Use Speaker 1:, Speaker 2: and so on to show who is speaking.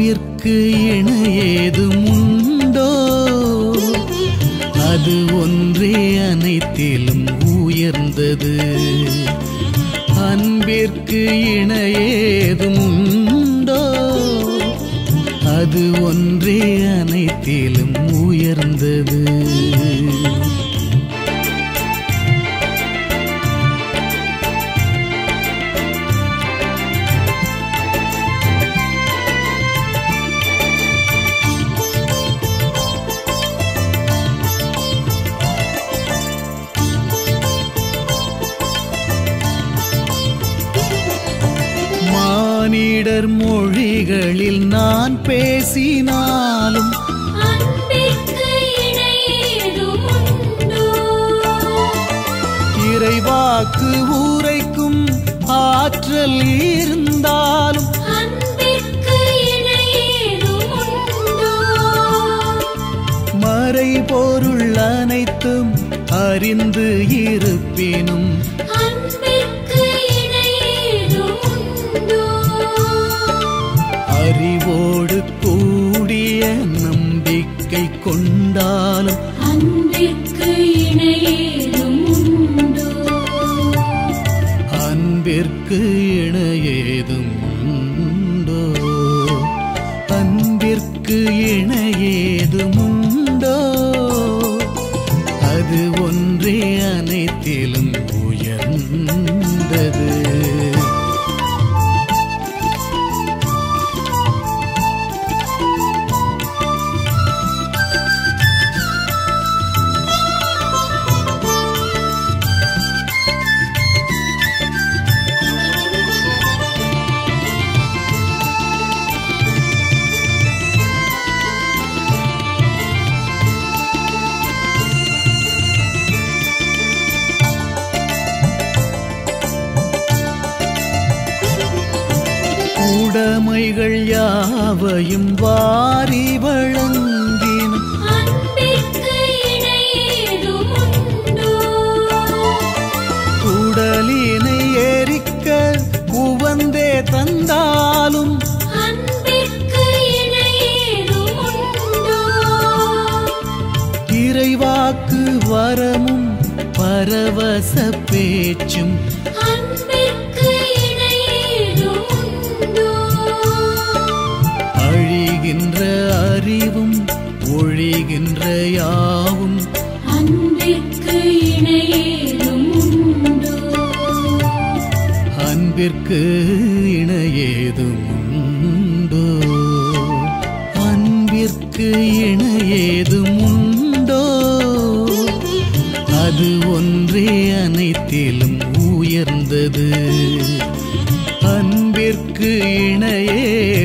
Speaker 1: அன்பிற்கு இணையேதும் உண்டோ அது ஒன்றே அனைத்திலும் உயர்ந்தது அன்பிற்கு இணையேதும் உண்டோ அது ஒன்றே அனைத்திலும் உயர்ந்தது மானிடர் மொழிகளில் நான் பேசினாலும்
Speaker 2: அன்பிற்கு இணையேதும் உண்டோ
Speaker 1: இறைவாக்கு ஊரைக்கும் ஆற்றல் இருந்தாலும்
Speaker 2: அன்பிற்கு இணையேதும் உண்டோ
Speaker 1: மறை பொருள் அனைத்தும் அறிந்து இருப்பினும்
Speaker 2: அன்பிற்கு இணையேதும் உண்டோ
Speaker 1: அறிவோடு கூடிய நம்பிக்கை கொண்டாலும்
Speaker 2: அன்பிற்கு இணையேதும் உண்டோ
Speaker 1: அன்பிற்கு இணையேதும் உண்டோ அன்பிற்கு இணையேதும் உண்டோ அது ஒன்றே அனைத்திலும் உயர்ந்தது உடைமைகள் யாவையும் வாரி வழங்கினும்
Speaker 2: அன்பிற்கு இணையேதும் உண்டோ
Speaker 1: உடலினை எரிக்க உவந்தே தந்தாலும்
Speaker 2: அன்பிற்கு இணையேதும் உண்டோ
Speaker 1: இறைவாக்கு வரமும் பரவச பேச்சும்
Speaker 2: அன்பிற்கு இணையேதும் உண்டோ
Speaker 1: அழிகின்ற அறிவும் ஒழிகின்ற யாவும்
Speaker 2: அன்பிற்கு இணையேதும் உண்டோ
Speaker 1: அன்பிற்கு இணையேதும் உண்டோ அன்பிற்கு இணையேதும் உண்டோ அது ஒன்றே அனைத்திலும் உயர்ந்தது அன்பிற்கு இணையே